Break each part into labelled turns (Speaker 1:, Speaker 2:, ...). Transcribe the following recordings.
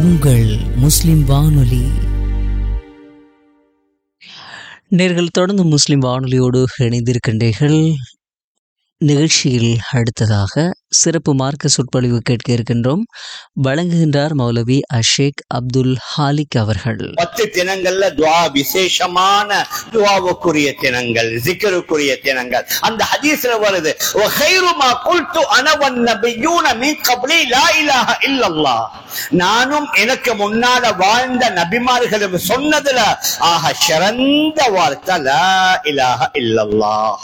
Speaker 1: உங்கள் முஸ்லிம் வானொலி நேர்கள் தொடர்ந்து முஸ்லிம் வானொலியோடு இணைந்திருக்கின்றீர்கள் நிகழ்ச்சியில் அடுத்ததாக சிறப்பு மார்க்க சொற்பொழிவு கேட்க இருக்கின்றோம் வழங்குகின்றார் மௌலவி அஷேக் அப்துல் ஹாலிக் அவர்கள்
Speaker 2: பத்து தினங்கள்ல துவா விசேஷமான துவாவுக்குரிய தினங்கள் ஜிக்கருக்குரிய தினங்கள் அந்த ஹதீஸ்ல வருது وَخَيْرُ مَا قُلْتُ أَنَا وَالنَّبِيُّونَ مِنْ قَبْلِي لَا إِلَهَ إِلَّا اللَّهُ நானும் எனக்கு முன்னால வாழ்ந்த நபிமார்களும் சொன்னதுல ஆக சிறந்த வார்த்தை லா இலாஹ இல்லல்லாஹ்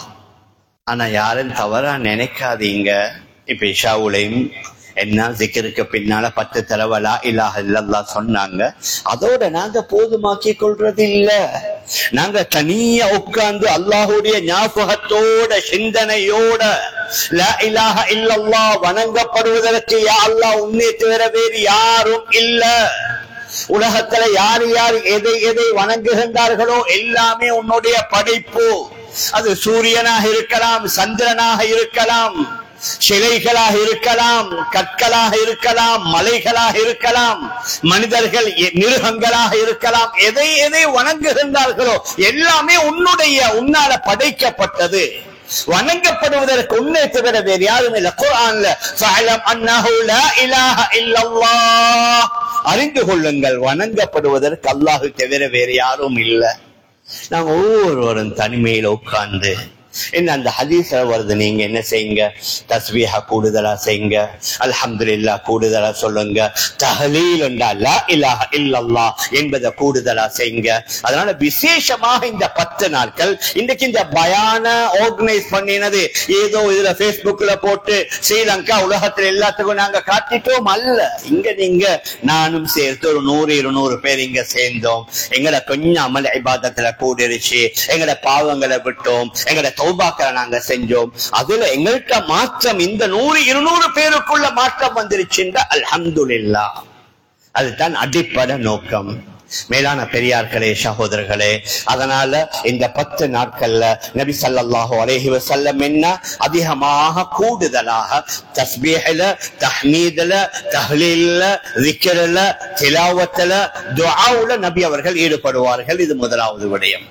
Speaker 2: ஆனா யாரும் தவறா நினைக்காதீங்க இப்ப இஷாவுலையும் என்ன ஜிக்கருக்கு பின்னால பத்து தடவை இல்லாஹ இல்லல்லா சொன்னாங்க அதோட நாங்க போதுமாக்கி கொள்றது இல்ல நாங்க தனியா உட்கார்ந்து அல்லாஹுடைய ஞாபகத்தோட சிந்தனையோட லா இலாஹ இல்லல்லா வணங்கப்படுவதற்கு யா அல்லாஹ் உன்னை தவிர வேறு யாரும் இல்ல உலகத்துல யார் யார் எதை எதை வணங்குகின்றார்களோ எல்லாமே உன்னுடைய படைப்பு அது சூரியனாக இருக்கலாம் சந்திரனாக இருக்கலாம் சிலைகளாக இருக்கலாம் கற்களாக இருக்கலாம் மலைகளாக இருக்கலாம் மனிதர்கள் எ- மிருகங்களாக இருக்கலாம் எதை எதை வணங்குகின்றார்களோ எல்லாமே உன்னுடைய உன்னால படைக்கப்பட்டது வணங்கப்படுவதற்கு உன்னை தவிர வேறு யாரும் இல்லை குர்ஆன்ல ஃபஅலம் அன்னஹு லா இலாஹ இல்லல்லாஹ் அறிந்து கொள்ளுங்கள் வணங்கப்படுவதற்கு அல்லாஹ் தவிர வேறு யாரும் இல்லை நாங்க ஒவ்வொருவரும் தனிமையில உட்கார்ந்து என்ன அந்த ஹதீஸ்ல வருது நீங்க என்ன செய்யுங்க தஸ்பீஹா கூடுதலா செய்யுங்க அல்ஹம்துலில்லாஹ் கூடுதலா சொல்லுங்க தஹலீல் என்றா லா இலாஹ இல்லல்லாஹ் என்பதை கூடுதலா செய்யுங்க அதனால விசேஷமாக இந்த பத்து நாட்கள் இன்றைக்கு இந்த பயான ஆர்கனைஸ் பண்ணினது ஏதோ இதுல Facebookல போட்டு ஸ்ரீலங்கா உலகத்துல எல்லாத்துக்கும் நாங்க காட்டிட்டோம் அல்ல இங்க நீங்க நானும் சேர்த்து ஒரு நூறு இருநூறு பேர் இங்க சேர்ந்தோம் எங்கட கொஞ்சம் அமல் இபாதத்துல கூடிருச்சு எங்கட பாவங்களை விட்டோம் எங்கட தௌபாக்களை நாங்க செஞ்சோம் அதுல எங்கள்கிட்ட மாற்றம் இந்த நூறு இருநூறு பேருக்குள்ள மாற்றம் வந்துருச்சுன்ற அல்ஹம்துலில்லாஹ் அதுதான் அடிப்படை நோக்கம் மேலான பெரியார்களே சகோதரர்களே அதனால இந்த பத்து நாட்கள்ல நபி ஸல்லல்லாஹு அலைஹி வஸல்லம் என்ன அதிகமாக கூடுதலாக தஸ்பீஹ்ல தஹ்மீதுல தஹ்லீல்ல ذிக்ர்ல திலாவத்துல துஆவுல நபி அவர்கள் ஈடுபடுவார்கள் இது முதலாவது விடயம்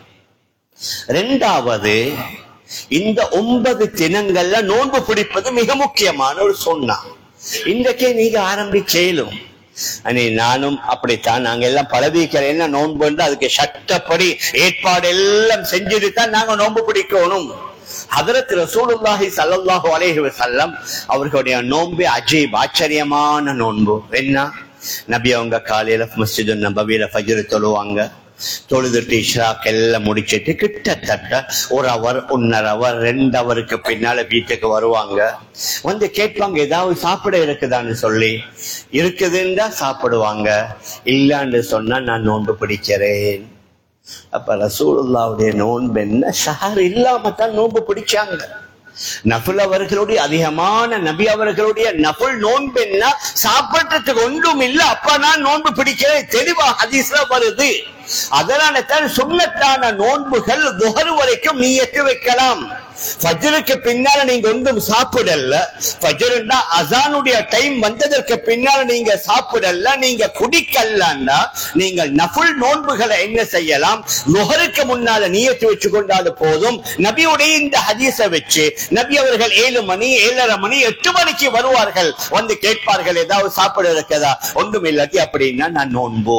Speaker 2: ரெண்டாவது இந்த ஒன்பது தினங்கள்ல நோன்பு பிடிப்பது மிக முக்கியமான ஒரு சொன்னா இன்றைக்கே நீங்க ஆரம்பிச்சேலும் அனே நானும் அப்படித்தான் நாங்க எல்லாம் பழவிக்கிற என்ன நோன்புண்டு அதுக்கு சட்டப்படி ஏற்பாடு எல்லாம் செஞ்சுட்டு தான் நாங்க நோன்பு பிடிக்கணும் ஹதரத் ரசூலுல்லாஹி ஸல்லல்லாஹு அலைஹி வஸல்லம் அவர்களுடைய நோன்பு அஜீப் ஆச்சரியமான நோன்பு என்ன நபி அவங்க காலையில மஸ்ஜிது நபவியில ஃபஜ்ர் தொழுவாங்க தொழுதுட்டு இஷ்ராக் எல்லாம் முடிச்சிட்டு கிட்டத்தட்ட ஒரு அவர் ஒன்னரை அவர் ரெண்டு அவருக்கு பின்னால வீட்டுக்கு வருவாங்க வந்து கேட்பாங்க ஏதாவது சாப்பிட இருக்குதான்னு சொல்லி இருக்குதுன்னா சாப்பிடுவாங்க இல்லன்னு சொன்னா நான் நோன்பு பிடிக்கிறேன் அப்ப ரசூலுல்லாவுடைய நோன்பு என்ன ஷஹர் இல்லாம தான் நோன்பு பிடிச்சாங்க நபுல் அவர்களுடைய அதிகமான நபி அவர்களுடைய நபுல் நோன்பு என்ன சாப்பிடுறதுக்கு ஒன்றும் இல்ல அப்ப நான் நோன்பு பிடிக்கிறேன் தெளிவா ஹதீஸ்ல வருது அதனால தான் சுண்ணத்தான நோன்புகள் துஹர் வரைக்கும் நீ எட்டு வைக்கலாம் ஃபஜ்ருக்கு பின்னால நீங்க ஒன்றும் சாப்பிடல ஃபஜ்ருன்னா அசானுடைய டைம் வந்ததற்கு பின்னால நீங்க சாப்பிடல நீங்க குடிக்கலன்னா நீங்கள் நஃபுல் நோன்புகளை என்ன செய்யலாம் நுகருக்கு முன்னால நியத்து வச்சு கொண்டாது போதும் நபியுடைய இந்த ஹதீஸை வச்சு நபி அவர்கள் ஏழு மணி ஏழரை மணி எட்டு மணிக்கு வருவார்கள் வந்து கேட்பார்கள் ஏதாவது சாப்பிட இருக்கதா ஒன்றும் இல்லாட்டி அப்படின்னா நான் நோன்பு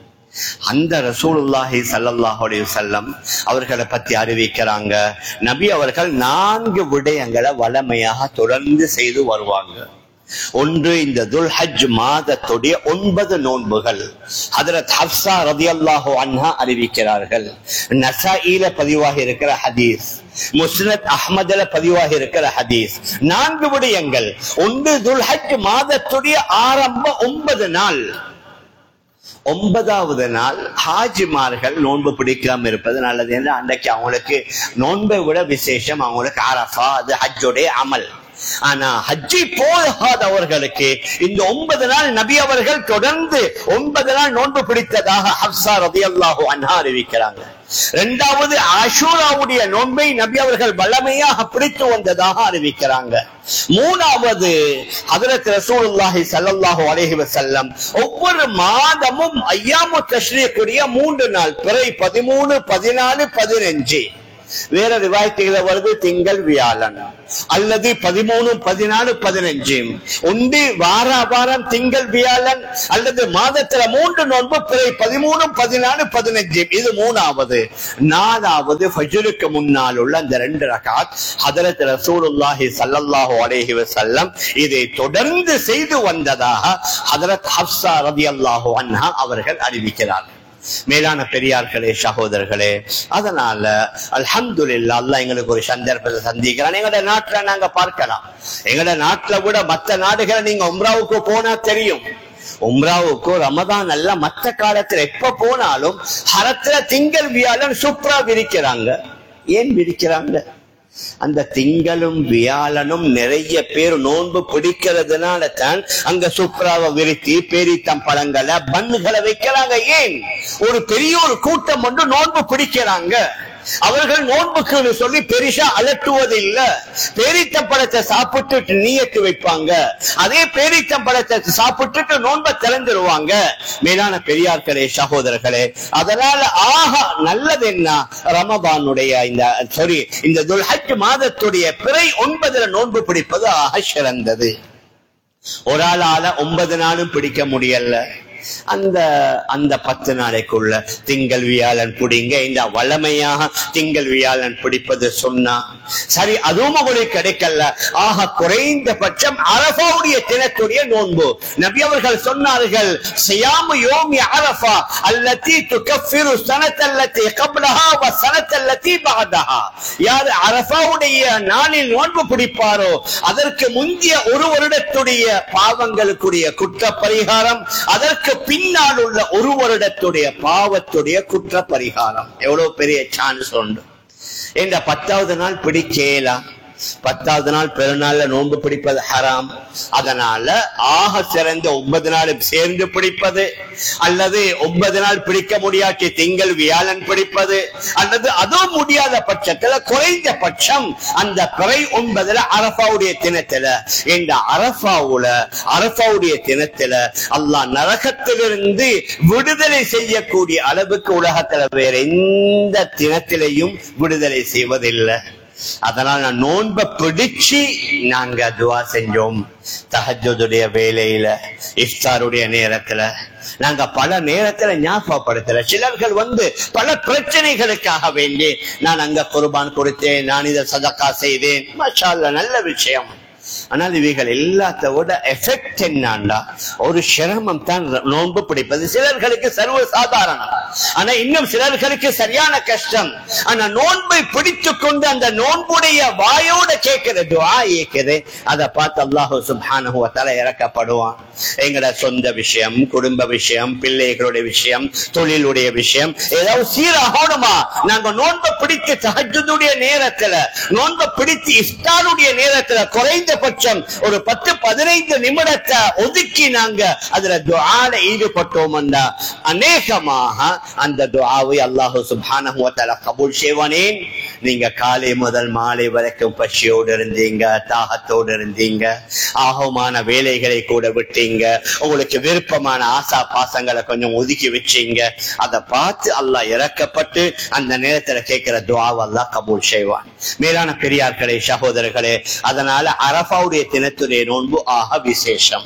Speaker 2: அந்த ரசூலுல்லாஹி ஸல்லல்லாஹு அலைஹி வஸல்லம் அவர்களை பத்தி அறிவிக்கிறாங்க நபி அவர்கள் நான்கு விடயங்களை வளமையாக தொடர்ந்து செய்து வருவாங்க ஒன்று இந்த துல்ஹஜ் மாதத்துடைய ஒன்பது நோன்புகள் ஹதரத் ஹப்சா ரதியல்லாஹு அன்ஹா அறிவிக்கிறார்கள் நசாயில பதிவாக இருக்கிற ஹதீஸ் முஸ்னத் அஹ்மதுல பதிவாக இருக்கிற ஹதீஸ் நான்கு விடயங்கள் ஒன்று துல்ஹஜ் மாதத்துடைய ஆரம்ப ஒன்பது நாள் ஒன்பதாவது நாள் ஹாஜிமார்கள் நோன்பு பிடிக்காம இருப்பது நல்லது என்று அன்றைக்கு அவங்களுக்கு நோன்பை விட விசேஷம் அவங்களுக்கு அரஃபா அது ஹஜ்ஜுடைய அமல் ஆனா ஹஜ்ஜி போகாதவர்களுக்கு இந்த ஒன்பது நாள் நபி அவர்கள் தொடர்ந்து ஒன்பது நாள் நோன்பு பிடித்ததாக ஹப்சா ரதியல்லாஹு அன்ஹா அறிவிக்கிறாங்க இரண்டாவது ஆஷூராவுடைய நோன்பை நபி அவர்கள் வல்லமையாக பிடித்து வந்ததாக அறிவிக்கிறாங்க மூணாவது ஹதரத் ரசூலுல்லாஹி ஸல்லல்லாஹு அலைஹி வஸல்லம் ஒவ்வொரு மாதமும் ஐயாமு தஷ்ரீக்குரிய மூன்று நாள் பிறை பதிமூணு பதினாலு பதினஞ்சு வேற ரிவாயத்துகளை வருது திங்கள் வியாழன் அல்லது பதிமூணு பதினாலு பதினஞ்சு உண்டு வார வாரம் திங்கள் வியாழன் அல்லது மாதத்துல மூன்று நோன்பு பிறை பதிமூணு பதினாலு பதினஞ்சு இது மூணாவது நாலாவது ஃபஜ்ருக்கு முன்னால் உள்ள அந்த ரெண்டு ரகாத் ஹதரத் ரசூலுல்லாஹி ஸல்லல்லாஹு அலைஹி வஸல்லம் இதை தொடர்ந்து செய்து வந்ததாக ஹதரத் ஹப்ஸா ரலியல்லாஹு அன்ஹா அவர்கள் அறிவிக்கிறார்கள் மேலான பெரியார்களே சகோதரர்களே அதனால அல்ஹம்துலில்லாஹ் அல்லாஹ் எங்களுக்கு ஒரு சந்தர்ப்பத்தை சந்திக்கிறான் எங்கட நாட்டுல நாங்க பார்க்கலாம் எங்கட நாட்டுல கூட மத்த நாடுகளை நீங்க உம்ராவுக்கு போனா தெரியும் உம்ராவுக்கு ரமதான் அல்ல மத்த காலத்துல எப்ப போனாலும் ஹரத்துல திங்கள் வியாழன் சூப்பரா விரிக்கிறாங்க ஏன் விரிக்கிறாங்க அந்த திங்களும் வியாழனும் நிறைய பேர் நோன்பு பிடிக்கிறதுனால தான் அங்க சுப்ராவை விரித்தி பேரித்தம் பழங்களை பன்னுகளை வைக்கிறாங்க ஏன் ஒரு பெரிய ஒரு கூட்டம் ஒன்று நோன்பு பிடிக்கிறாங்க அவர்கள் நோன்புக்கு சொல்லி பெருசா அலட்டுவது இல்ல பேரித்தம் பழத்தை சாப்பிட்டுட்டு நீயத்து வைப்பாங்க அதே பேரித்தம் பழத்தை சாப்பிட்டுட்டு நோன்பை திறந்துருவாங்க மேலான பெரியார்களே சகோதரர்களே அதனால ஆஹா நல்லது என்ன ரமபானுடைய இந்த சாரி இந்த துல்ஹஜ் மாதத்துடைய பிறை ஒன்பதுல நோன்பு பிடிப்பது ஆக சிறந்தது ஒரு ஆளால ஒன்பது நாளும் பிடிக்க முடியல அந்த அந்த பத்து நாளைக்குள்ள திங்கள் வியாழன் பிடிங்க இந்த வளமையாக திங்கள் வியாழன் பிடிப்பது சொன்னா சரி அதுவும் உங்களுக்கு கிடைக்கல ஆக குறைந்தபட்சம் அரபாவுடைய தினத்துடைய நோன்பு நபி அவர்கள் சொன்னார்கள் சியாமு யோமி அரபா அல்லத்தி துகஃபிரு சனத்தல்லத்தி கப்லஹா வ சனத்தல்லத்தி பஅதஹா யார் அரபாவுடைய நாளில் நோன்பு பிடிப்பாரோ அதற்கு முந்திய ஒரு வருடத்துடைய பாவங்களுக்குரிய குற்ற பரிகாரம் அதற்கு பின்னால் உள்ள ஒரு வருடத்துடைய பாவத்துடைய குற்ற பரிகாரம் எவ்வளவு பெரிய சான்ஸ் உண்டு இந்த பத்தாவது நாள் பிடிக்கலாம் பத்தாவது நாள் பெருநாள்ல நோன்பு பிடிப்பது ஹராம் அதனால ஆக சிறந்த ஒன்பது நாள் சேர்ந்து பிடிப்பது அல்லது ஒன்பது நாள் பிடிக்க முடியாட்டி திங்கள் வியாழன் பிடிப்பது அல்லது அதுவும் முடியாத பட்சத்துல குறைந்த பட்சம் அந்த பிறை ஒன்பதுல அரபாவுடைய தினத்துல இந்த அரபாவுல அரபாவுடைய தினத்துல அல்லாஹ் நரகத்திலிருந்து விடுதலை செய்யக்கூடிய அளவுக்கு உலகத்துல வேற எந்த தினத்திலையும் விடுதலை செய்வதில்லை அதனால நான் நோன்பை பிடிச்சு நாங்க துவா செஞ்சோம் தஹஜுடைய வேலையில இஃப்தாருடைய நேரத்துல நாங்க பல நேரத்துல ஞாபகப்படுத்தல சிலர்கள் வந்து பல பிரச்சனைகளுக்காக வேண்டி நான் அங்க குர்பான் கொடுத்தேன் நான் இதை சதக்கா செய்தேன் மாஷா அல்லாஹ், நல்ல விஷயம் ஆனால் இவைகள் எல்லாத்த விட எஃபெக்ட் என்னண்டா ஒரு சிரமம் தான் நோன்பு பிடிப்பது சிலர்களுக்கு சர்வ சாதாரணம் ஆனா இன்னும் சிலர்களுக்கு சரியான கஷ்டம் ஆனா நோன்பை பிடித்துக் கொண்டு அந்த நோன்புடைய வாயோட கேட்கிற துவா ஏக்குது அதை பார்த்து அல்லாஹு சுப்ஹானஹு வ தஆலா இறக்கப்படுவான் எங்கட சொந்த விஷயம் குடும்ப விஷயம் பிள்ளைகளுடைய விஷயம் தொழிலுடைய விஷயம் ஏதாவது சீராகணுமா நாங்க நோன்பை பிடித்து தஹஜ்ஜுடைய நேரத்துல நோன்பை பிடித்து இஃப்தாருடைய நேரத்துல குறைந்தபட்சம் ஒரு பத்து பதினைந்து நிமிடத்தை ஒதுக்கி நாங்க அதுல துஆல ஈடுபட்டோம்னா அநேகமாக அந்த துஆவை அல்லாஹு சுப்ஹானஹு வ தஆலா கபூல் செய்வானேன் நீங்க காலை முதல் மாலை வரைக்கும் பசியோடு இருந்தீங்க தாகத்தோடு இருந்தீங்க ஆகமான வேலைகளை கூட விட்டீங்க உங்களுக்கு விருப்பமான ஆசா பாசங்களை கொஞ்சம் ஒதுக்கி வச்சீங்க அதை பார்த்து அல்லாஹ் இறக்கப்பட்டு அந்த நேரத்துல கேட்கிற துவாவை அல்லாஹ் கபூல் செய்வான் மேலான பெரியார்களே சகோதரர்களே அதனால அரபாவுடைய தினத்துடைய நோன்பு ஆக விசேஷம்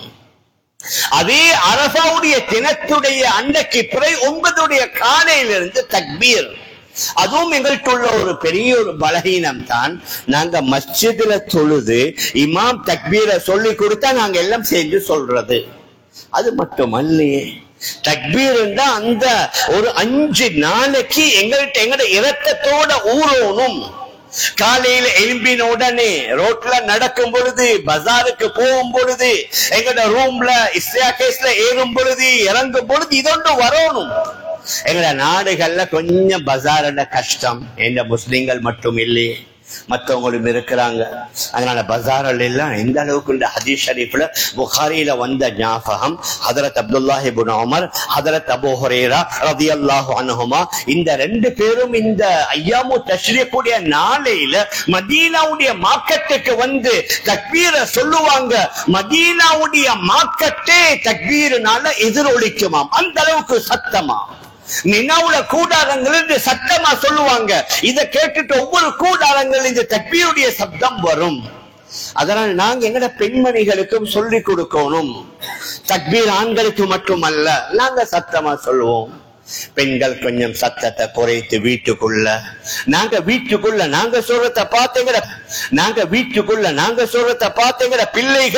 Speaker 2: அதே அரபாவுடைய தினத்துடைய அன்னைக்கு பிறை ஒன்பதுடைய காலையிலிருந்து தக்பீர் அதுவும் எங்கள்கிட்ட உள்ள ஒரு பெரிய ஒரு பலகீனம் தான் நாங்க மஸ்ஜிதுல தொழுது இமாம் தக்பீரை சொல்லி கொடுத்தா நாங்க எல்லாம் சேர்ந்து சொல்றது அது மட்டுமல்லையே தக்பீர் அந்த ஒரு அஞ்சு நாளைக்கு எங்கள்கிட்ட எங்கட இரத்தத்தோட ஊறணும் காலையில எழும்பின உடனே ரோட்ல நடக்கும் பொழுது பஜாருக்கு போகும் பொழுது எங்கட ரூம்ல இஸ்யா கேஸ்ல ஏறும் பொழுது இறங்கும் பொழுது இதொன்று வரணும் எங்கட நாடுகள்ல கொஞ்சம் பஜார்ல கஷ்டம் எந்த முஸ்லிம்கள் மட்டும் இல்லையே மற்றவங்களும் இருக்கிறாங்க அதனால பஜாரில் எல்லாம் எந்த அளவுக்கு இந்த ஹதீஸ் ஷரீஃப்ல புகாரியில வந்த ஞாபகம் ஹதரத் அப்துல்லாஹி இப்னு உமர் ஹதரத் அபூ ஹுரைரா ரலியல்லாஹு அன்ஹுமா இந்த ரெண்டு பேரும் இந்த ஐயாமு தஷ்ரீக்குடைய நாளையில மதீனாவுடைய மார்க்கெட்டுக்கு வந்து தக்பீரை சொல்லுவாங்க மதீனாவுடைய மார்க்கெட்டே தக்பீர்னால எதிரொலிக்குமாம் அந்த அளவுக்கு சத்தமா மினாவுல கூடாரங்கள் சத்தமா சொல்லுவாங்க இத கேட்டுட்டு ஒவ்வொரு கூடாரங்கள் இந்த தக்பீருடைய சப்தம் வரும் அதனால் நாங்க எங்கட பெண்மணிகளுக்கும் சொல்லி கொடுக்கணும் தக்பீர் ஆண்களுக்கு மட்டுமல்ல நாங்க சத்தமா சொல்லுவோம் பெண்கள் கொஞ்சம் சத்தத்தை குறைத்து வீட்டுக்குள்ள நாங்க வீட்டுக்குள்ள நாங்க சொல்றத பாத்துங்கிற நாங்க வீட்டுக்குள்ள நாங்க சொல்றத பாத்துங்கிற பிள்ளைகள்